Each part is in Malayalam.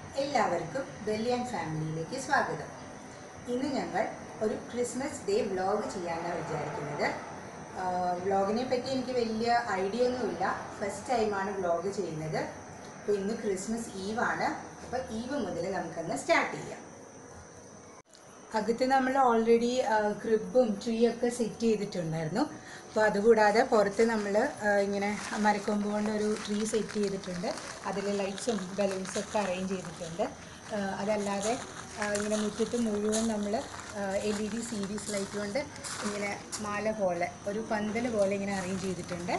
എല്ലാവർക്കും ബെല്ലിയൻ ഫാമിലിയിലേക്ക് സ്വാഗതം ഇന്ന് ഞങ്ങൾ ഒരു ക്രിസ്മസ് ഡേ വ്ലോഗ് ചെയ്യാനാണ് വിചാരിക്കുന്നത് വ്ലോഗിനെ പറ്റി എനിക്ക് വലിയ ഐഡിയ ഒന്നുമില്ല ഫസ്റ്റ് ടൈമാണ് വ്ലോഗ് ചെയ്യുന്നത് അപ്പോൾ ഇന്ന് ക്രിസ്മസ് ഈവ് ആണ് അപ്പോൾ ഈവ് മുതൽ നമുക്കന്ന് സ്റ്റാർട്ട് ചെയ്യാം അകത്ത് നമ്മൾ ഓൾറെഡി ക്രിബും ട്രീ ഒക്കെ സെറ്റ് ചെയ്തിട്ടുണ്ടായിരുന്നു അപ്പോൾ അതുകൂടാതെ പുറത്ത് നമ്മൾ ഇങ്ങനെ മരക്കൊമ്പ് കൊണ്ട് ഒരു ട്രീ സെറ്റ് ചെയ്തിട്ടുണ്ട് അതിൽ ലൈറ്റ്സും ബലൂൺസും ഒക്കെ അറേഞ്ച് ചെയ്തിട്ടുണ്ട് ആ, അതല്ലാതെ ആ, ഇങ്ങനെ മുറ്റത്ത് മുഴുവൻ നമ്മൾ L E D series light കൊണ്ട് ഇങ്ങനെ മാല പോലെ ഒരു പന്തൽ പോലെ ഇങ്ങനെ അറേഞ്ച് ചെയ്തിട്ടുണ്ട്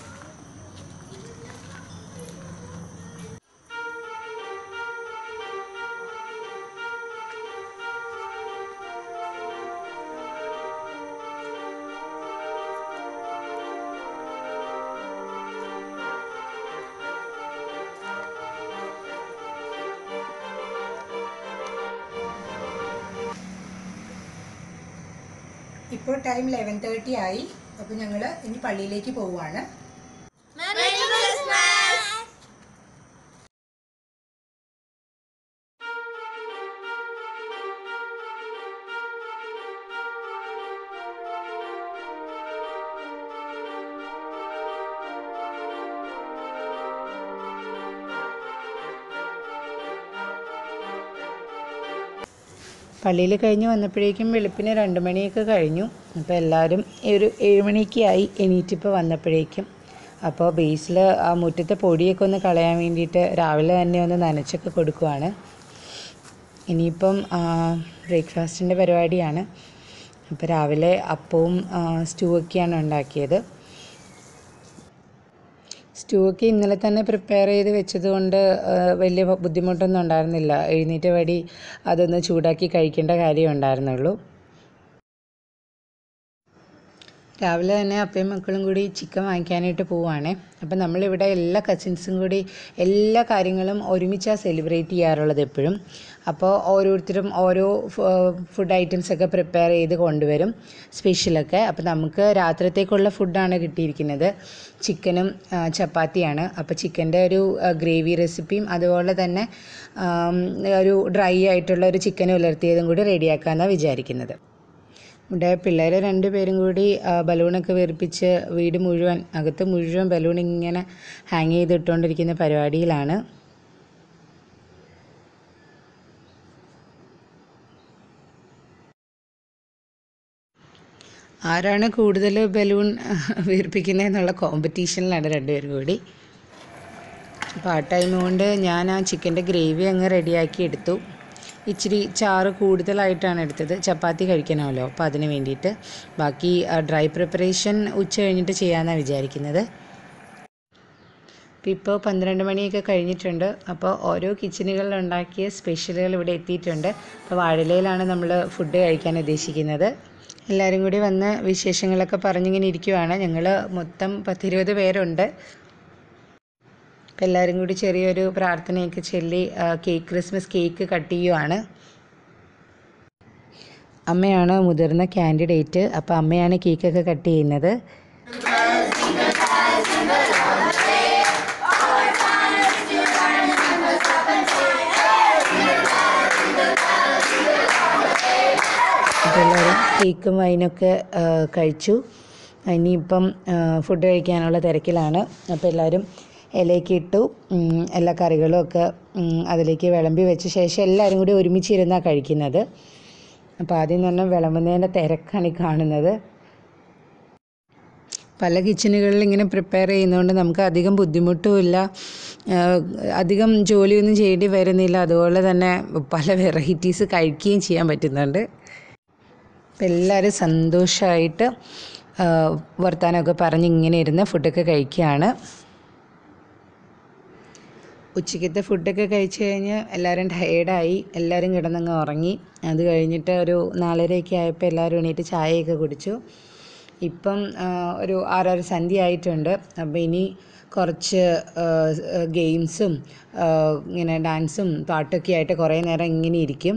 ഇപ്പോൾ ടൈം ലെവൻ തേർട്ടി ആയി അപ്പോൾ ഞങ്ങൾ ഇനി പള്ളിയിലേക്ക് പോവുകയാണ് പള്ളിയിൽ കഴിഞ്ഞ് വന്നപ്പോഴേക്കും വെളുപ്പിന് രണ്ട് മണിയൊക്കെ കഴിഞ്ഞു അപ്പോൾ എല്ലാവരും ഒരു ഏഴ് മണിയൊക്കെ ആയി എണീറ്റിപ്പോൾ വന്നപ്പോഴേക്കും അപ്പോൾ ബേസിൽ ആ മുറ്റത്തെ പൊടിയൊക്കെ ഒന്ന് കളയാൻ വേണ്ടിയിട്ട് രാവിലെ തന്നെ ഒന്ന് നനച്ചൊക്കെ കൊടുക്കുവാണ് ഇനിയിപ്പം ബ്രേക്ക്ഫാസ്റ്റിൻ്റെ പരിപാടിയാണ് അപ്പോൾ രാവിലെ അപ്പവും സ്റ്റൂ ഒക്കെയാണ് ഉണ്ടാക്കിയത് സ്റ്റൂ ഒക്കെ ഇന്നലെ തന്നെ പ്രിപ്പയർ ചെയ്ത് വെച്ചതുകൊണ്ട് ആ, വലിയ ബുദ്ധിമുട്ടൊന്നും ഉണ്ടായിരുന്നില്ല എഴുന്നേറ്റ് വടി അതൊന്ന് ചൂടാക്കി കഴിക്കേണ്ട കാര്യം ഉണ്ടായിരുന്നുള്ളൂ രാവിലെ തന്നെ അപ്പയും മക്കളും കൂടി ചിക്കൻ വാങ്ങിക്കാനായിട്ട് പോവുകയാണേ അപ്പം നമ്മളിവിടെ എല്ലാ കസിൻസും കൂടി എല്ലാ കാര്യങ്ങളും ഒരുമിച്ചാണ് സെലിബ്രേറ്റ് ചെയ്യാറുള്ളത് എപ്പോഴും അപ്പോൾ ഓരോരുത്തരും ഓരോ ഫുഡ് ഐറ്റംസ് ഒക്കെ പ്രിപ്പയർ ചെയ്ത് കൊണ്ടുവരും സ്പെഷ്യലൊക്കെ അപ്പോൾ നമുക്ക് രാത്രിത്തേക്കുള്ള ഫുഡാണ് കിട്ടിയിരിക്കുന്നത് ചിക്കനും ആ, ചപ്പാത്തിയാണ് അപ്പോൾ ചിക്കൻ്റെ ഒരു ഗ്രേവി റെസിപ്പിയും അതുപോലെ തന്നെ ആം, ഒരു ഡ്രൈ ആയിട്ടുള്ള ഒരു ചിക്കൻ ഉലർത്തിയതും കൂടി റെഡിയാക്കാമെന്നാണ് വിചാരിക്കുന്നത് ഇവിടെ പിള്ളേർ രണ്ടുപേരും കൂടി ആ, ബലൂണൊക്കെ വീർപ്പിച്ച് വീട് മുഴുവൻ അകത്ത് മുഴുവൻ ബലൂൺ ഇങ്ങനെ ഹാങ് ചെയ്തിട്ടുകൊണ്ടിരിക്കുന്ന പരിപാടിയിലാണ് ആരാണ് കൂടുതൽ ബലൂൺ വീർപ്പിക്കുന്നതെന്നുള്ള കോമ്പറ്റീഷനിലാണ് രണ്ടുപേരും കൂടി അപ്പോൾ ആ ടൈം കൊണ്ട് ഞാൻ ആ ചിക്കൻ്റെ ഗ്രേവി അങ്ങ് റെഡിയാക്കി എടുത്തു ഇച്ചിരി ചാറ് കൂടുതലായിട്ടാണ് എടുത്തത് ചപ്പാത്തി കഴിക്കണമല്ലോ അപ്പോൾ അതിന് വേണ്ടിയിട്ട് ബാക്കി ഡ്രൈ പ്രിപ്പറേഷൻ ഉച്ച കഴിഞ്ഞിട്ട് ചെയ്യാമെന്നാണ് വിചാരിക്കുന്നത് അപ്പോൾ ഇപ്പോൾ പന്ത്രണ്ട് മണിയൊക്കെ കഴിഞ്ഞിട്ടുണ്ട് അപ്പോൾ ഓരോ കിച്ചണുകളിൽ ഉണ്ടാക്കിയ സ്പെഷ്യലുകൾ ഇവിടെ എത്തിയിട്ടുണ്ട് അപ്പോൾ വാഴയിലയിലാണ് നമ്മൾ ഫുഡ് കഴിക്കാൻ ഉദ്ദേശിക്കുന്നത് എല്ലാവരും കൂടി വന്ന് വിശേഷങ്ങളൊക്കെ പറഞ്ഞിങ്ങനെ ഇരിക്കുവാണ് ഞങ്ങൾ മൊത്തം പത്തിരുപത് പേരുണ്ട് അപ്പോൾ എല്ലാവരും കൂടി ചെറിയൊരു പ്രാർത്ഥനയൊക്കെ ചൊല്ലി ആ, കേക്ക് ക്രിസ്മസ് കേക്ക് കട്ട് ചെയ്യുവാണ് അമ്മയാണ് മുതിർന്ന കാൻഡിഡേറ്റ് അപ്പോൾ അമ്മയാണ് കേക്കൊക്കെ കട്ട് ചെയ്യുന്നത് അപ്പോൾ എല്ലാവരും കേക്കും വൈനൊക്കെ ആ, കഴിച്ചു ഇനിയിപ്പം ആ, ഫുഡ് കഴിക്കാനുള്ള തിരക്കിലാണ് അപ്പോൾ എല്ലാവരും ഇലയൊക്കെ ഇട്ടു ഉം, എല്ലാ കറികളും ഒക്കെ ഉം, അതിലേക്ക് വിളമ്പി വെച്ച ശേഷം എല്ലാവരും കൂടി ഒരുമിച്ചിരുന്നാണ് കഴിക്കുന്നത് അപ്പോൾ ആദ്യം തന്നെ വിളമ്പുന്നതിൻ്റെ തിരക്കാണ് ഈ കാണുന്നത് പല കിച്ചണുകളിൽ ഇങ്ങനെ പ്രിപ്പയർ ചെയ്യുന്നതുകൊണ്ട് നമുക്ക് അധികം ബുദ്ധിമുട്ടുമില്ല ആഹ് അധികം ജോലിയൊന്നും ചെയ്യേണ്ടി വരുന്നില്ല അതുപോലെ തന്നെ പല വെറൈറ്റീസ് കഴിക്കുകയും ചെയ്യാൻ പറ്റുന്നുണ്ട് അപ്പം എല്ലാവരും സന്തോഷമായിട്ട് ആഹ് വർത്താനമൊക്കെ പറഞ്ഞ് ഇങ്ങനെ ഇരുന്ന് ഫുഡൊക്കെ കഴിക്കുകയാണ് ഉച്ചയ്ക്കത്തെ ഫുഡൊക്കെ കഴിച്ച് കഴിഞ്ഞ് എല്ലാവരും ടയേർഡായി എല്ലാവരും കിടന്നങ്ങ് ഉറങ്ങി അത് കഴിഞ്ഞിട്ട് ഒരു നാലരയൊക്കെ ആയപ്പോൾ എല്ലാവരും എണീറ്റ് ചായയൊക്കെ കുടിച്ചു ഇപ്പം ആ, ഒരു ആറാറ് സന്ധ്യ ആയിട്ടുണ്ട് അപ്പോൾ ഇനി കുറച്ച് ഗെയിംസും ഇങ്ങനെ ഡാൻസും പാട്ടൊക്കെ ആയിട്ട് കുറേ നേരം ഇങ്ങനെ ഇരിക്കും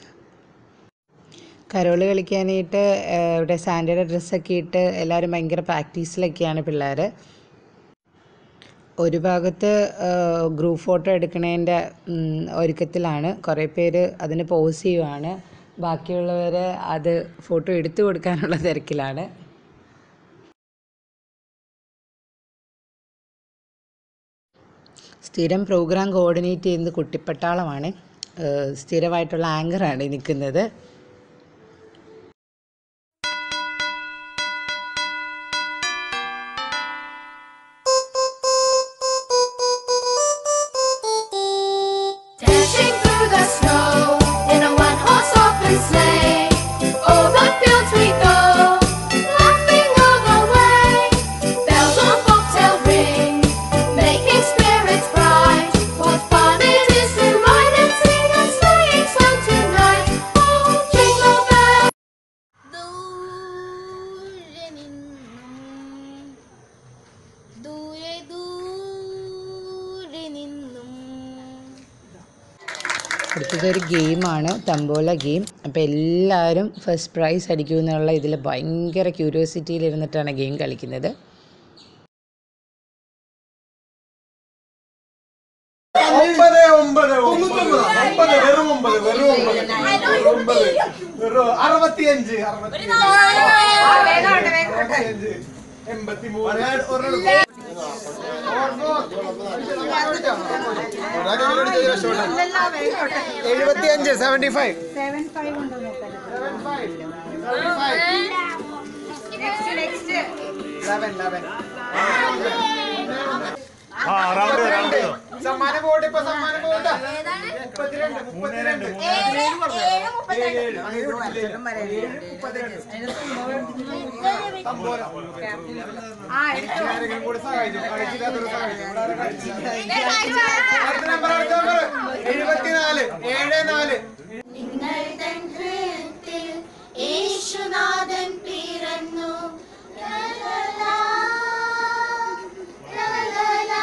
കരോള് കളിക്കാനായിട്ട് ആ, ഇവിടെ സാൻഡയുടെ ഡ്രസ്സൊക്കെ ഇട്ട് എല്ലാവരും ഭയങ്കര പ്രാക്ടീസിലൊക്കെയാണ് പിള്ളേർ ഒരു ഭാഗത്ത് ഗ്രൂപ്പ് ഫോട്ടോ എടുക്കണതിൻ്റെ ഒരുക്കത്തിലാണ് കുറേ പേര് അതിന് പോസ് ചെയ്യുവാണ് ബാക്കിയുള്ളവർ അത് ഫോട്ടോ എടുത്തു കൊടുക്കാനുള്ള തിരക്കിലാണ് സ്ഥിരം പ്രോഗ്രാം കോർഡിനേറ്റ് ചെയ്യുന്നത് കുട്ടിപ്പട്ടാളമാണ് ഏഹ് സ്ഥിരമായിട്ടുള്ള ആങ്കറാണ് നിൽക്കുന്നത് Dashing through the snow in a one-horse open sleigh. O'er the fields we go, laughing all the way. Bells on bobtail ring, making spirits bright. What fun it is to ride and sing a sleighing song tonight! Oh, jingle bells. ദൂരെ നിന്നും ദൂരെ ദൂരെ നിന്നും അടുത്തതൊരു ഗെയിമാണ് തമ്പോല ഗെയിം അപ്പോൾ എല്ലാവരും ഫസ്റ്റ് പ്രൈസ് അടിക്കുമെന്നുള്ള ഇതിൽ ഭയങ്കര ക്യൂരിയോസിറ്റിയിൽ ഇരുന്നിട്ടാണ് ഗെയിം കളിക്കുന്നത് ഒമ്പത് ഒമ്പത് ഒമ്പത് ഒമ്പത് വെറും ഒമ്പത് വെറും ഒമ്പത് ഒമ്പത് വെറും അറുപത്തിയഞ്ച് അറുപത്തിയഞ്ച് എൺപത്തി മൂന്ന് എഴുപത്തിയഞ്ച് സെവന്റി ഫൈവ് സെവൻ ഫൈവ് ഉണ്ടോ നോക്കാൻ seven five seventy five next next eleven eleven സമ്മാനം പോട്ടെ ഇപ്പൊ സമ്മാനം പോട്ടെ മുപ്പത്തിരണ്ട് മുപ്പത്തിരണ്ട് ഏഴ് ഏഴ് തമ്പോല ആ എടുത്തു ആരെങ്കിലും കൂടി സഹായിച്ചു കളിച്ചില്ലാത്തൊരു സഹായിച്ചു ഇവിടെ ആരും കളിച്ചില്ല. അടുത്ത നമ്പർ അടുത്ത നമ്പർ എഴുപത്തിനാല് ഏഴ് നാല് നിങ്ങൾ തൻ ഹൃത്തിൽ യേശുനാഥൻ പിറന്നു ലലലാ, ലലലാ.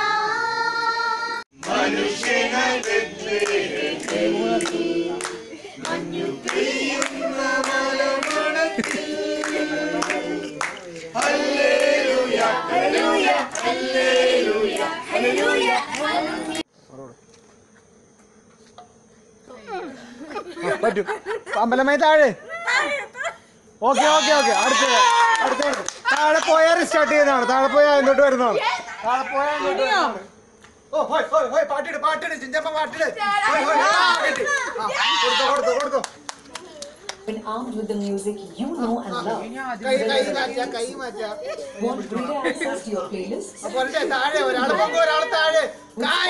പറ്റും അമ്പലമായി താഴെ ഓക്കെ ഓക്കെ ഓക്കെ അടുത്തത് അടുത്തത് താഴെ പോയാൽ സ്റ്റാർട്ട് ചെയ്യുന്നതാണ് താഴെ പോയാൽ എന്തൊട്ട് വരുന്നതാണ് താഴെ പോയാൽ ഇങ്ങോട്ട് വരുന്നതാണ്. ഓ ഹോയ് ഹോയ് ഹോയ് പാട്ടിട് പാട്ടിട് ചിഞ്ചപ്പ പാട്ടിട് ഹോയ് ഹോയ് ആ, കിട്ടി. ആ, കൊടുത്തോ കൊടുത്തോ കൊടുത്തോ When armed with the music you know and love, കൈ കൈ മാറ്റാ കൈ മാറ്റാ want greater access to your playlists? അപ്പൊ ഒരേ താഴെ ഒരാൾ പൊങ്ങോ ഒരാൾ താഴെ കൈ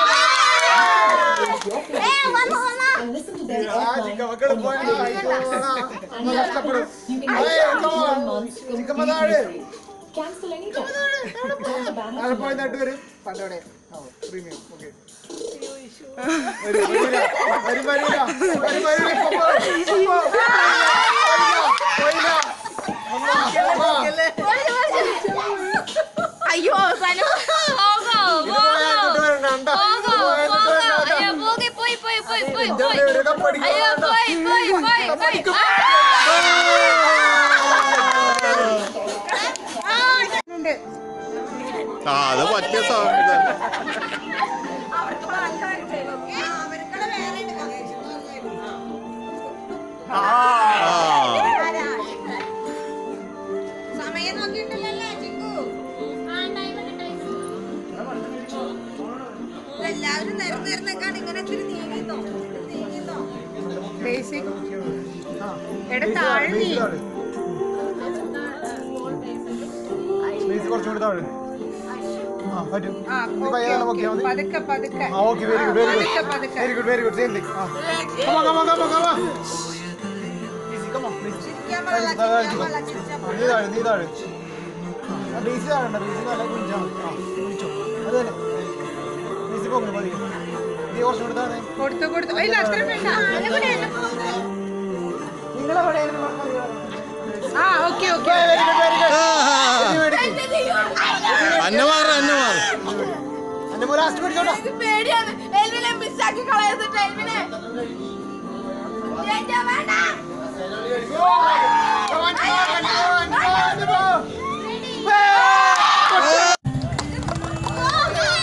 Your favorite playlists and listen to them ആ offline ചിക്ക മക്കള് on your പോയാൽ favorite devices. And you കഷ്ടപ്പെടും can ഏയ്, get come on. 21 months ചിക്കമ്മ completely താഴെ free. Cancel anytime. Join the banner താഴെ പോയി tonight. നട്ട് വരും പണ്ടോടെ പ്രീമിയം ഓക്കെ വരും വരൂല വരും വരൂല വരും വരൂല ഇപ്പൊ പോ. ഇപ്പൊ പോ. പോയില്ല. പോയില്ല. അമ്മ, അമ്മ. അയ്യോ അവസാനം പോകോ ഇത് പോയാൽ ഇങ്ങോട്ട് വരണ്ട, കണ്ടോ? ഇത് പോയാൽ ഇങ്ങോട്ട് വരണ്ട, കണ്ടോ? അയ്യോ പോകെ പോയി പോയി പോയി പോയി ഇതിന്റെ പോയി ഇവിടെ ഇടം പഠിക്കണം, അയ്യോ കണ്ടോ? പോയി പോയി പോയി പോയി ഉണ്ട് ആ അത് പറ്റിയ സൗണ്ട് തന്നെ ആ സമയം നോക്കിയിട്ടില്ലല്ലോ ചിക്കു എല്ലാവരും നിരന്ന് നിരന്നേക്കാണ് ഇങ്ങനെ ഇത്തിരി നീങ്ങിന്നോ നീങ്ങിന്നോ ബേസിക് എടാ താഴെ നീ സ്പേസ് കുറച്ചുകൂടി താഴെ ആ പറ്റും ആ നീ ഓക്കെ പയ്യെ നോക്കിയാൽ മതി പതുക്കെ പതുക്കെ ആ ഓക്കെ വെരി ഗുഡ് വെരി പതുക്കെ ഗുഡ് പതുക്കെ very good very good same thing ആ come on come on come on come on Easy, come on, please. ചിരിക്കാൻ താഴെ, പാടില്ല, താഴെ, ചിരിക്കാൻ താഴെ. പാടില്ല, ചിരിച്ചാ ആ, നീ താഴെ നീ താഴെ ആ ബേസ് താഴെ ബേസ് നല്ല കുഞ്ചാ ആ കുഴിച്ചോ അത് തന്നെ ബേസ് പോകുന്നു മതി നീ കുറച്ചും കൂടി താഴെ കൊടുത്തു കൊടുത്തു ഇല്ല അത്ര വേണ്ട നിങ്ങളെവിടെയാണ് ആ okay okay very good very good അന്നമാർ അന്നമാർ എന്റെ മോൻ ലാസ്റ്റ് പിടിച്ചോട്ടോ പേടിയാണ് എൽവിനെ മിസ്സാക്കി കളയുന്നുണ്ട് എൽവിനെ ചേട്ടാ വേണ്ട Come on, come on, come on, come on.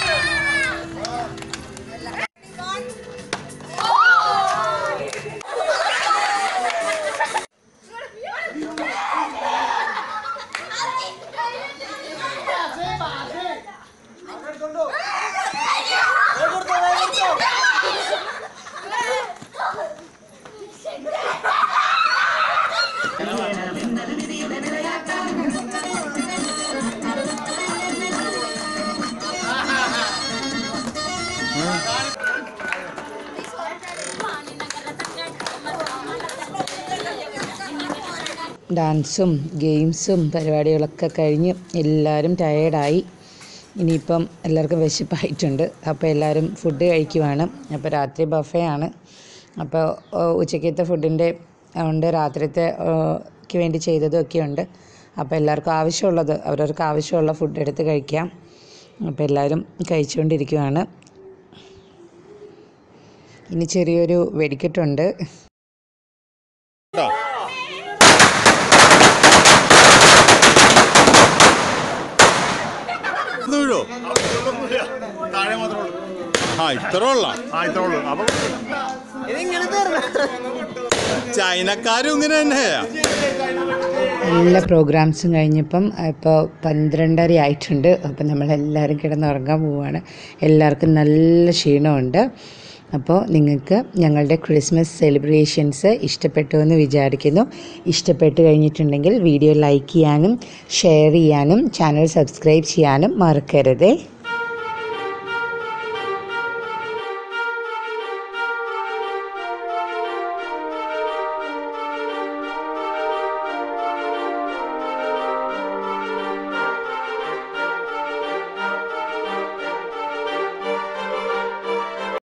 ഡാൻസും ഗെയിംസും പരിപാടികളൊക്കെ കഴിഞ്ഞ് എല്ലാവരും ടയേർഡായി ഇനിയിപ്പം എല്ലാവർക്കും വിശപ്പായിട്ടുണ്ട് അപ്പോൾ എല്ലാവരും ഫുഡ് കഴിക്കുവാണ് അപ്പോൾ രാത്രി ബഫേ ആണ് അപ്പോൾ ഏഹ്, ഉച്ചക്കത്തെ ഫുഡിൻ്റെ ഉണ്ട് രാത്രിത്തെ ഏഹ്, ക്ക് വേണ്ടി ചെയ്തതും ഒക്കെ ഉണ്ട് അപ്പോൾ എല്ലാവർക്കും ആവശ്യമുള്ളത് അവരവർക്ക് ആവശ്യമുള്ള ഫുഡ് എടുത്ത് കഴിക്കാം അപ്പോൾ എല്ലാവരും കഴിച്ചുകൊണ്ടിരിക്കുവാണ് ഇനി ചെറിയൊരു വെടിക്കെട്ടുണ്ട് കേട്ടോ ഇത് വീഴോ താഴെ മാത്രമേ ഉള്ളൂ ആ ഇത്ര ഉള്ള ആ ഇത്രേ ഉള്ളൂ അപ്പൊ ഇതിങ്ങനെ തരണം ചൈനക്കാരും ഇങ്ങനെ തന്നെയാ എല്ലാ പ്രോഗ്രാംസും കഴിഞ്ഞപ്പം ഇപ്പോൾ പന്ത്രണ്ടര ആയിട്ടുണ്ട് അപ്പം നമ്മളെല്ലാവരും കിടന്നുറങ്ങാൻ പോവുകയാണ് എല്ലാവർക്കും നല്ല ക്ഷീണമുണ്ട് അപ്പോൾ നിങ്ങൾക്ക് ഞങ്ങളുടെ ക്രിസ്മസ് സെലിബ്രേഷൻസ് ഇഷ്ടപ്പെട്ടു എന്ന് വിചാരിക്കുന്നു ഇഷ്ടപ്പെട്ട് കഴിഞ്ഞിട്ടുണ്ടെങ്കിൽ വീഡിയോ ലൈക്ക് ചെയ്യാനും ഷെയർ ചെയ്യാനും ചാനൽ സബ്സ്ക്രൈബ് ചെയ്യാനും മറക്കരുതേ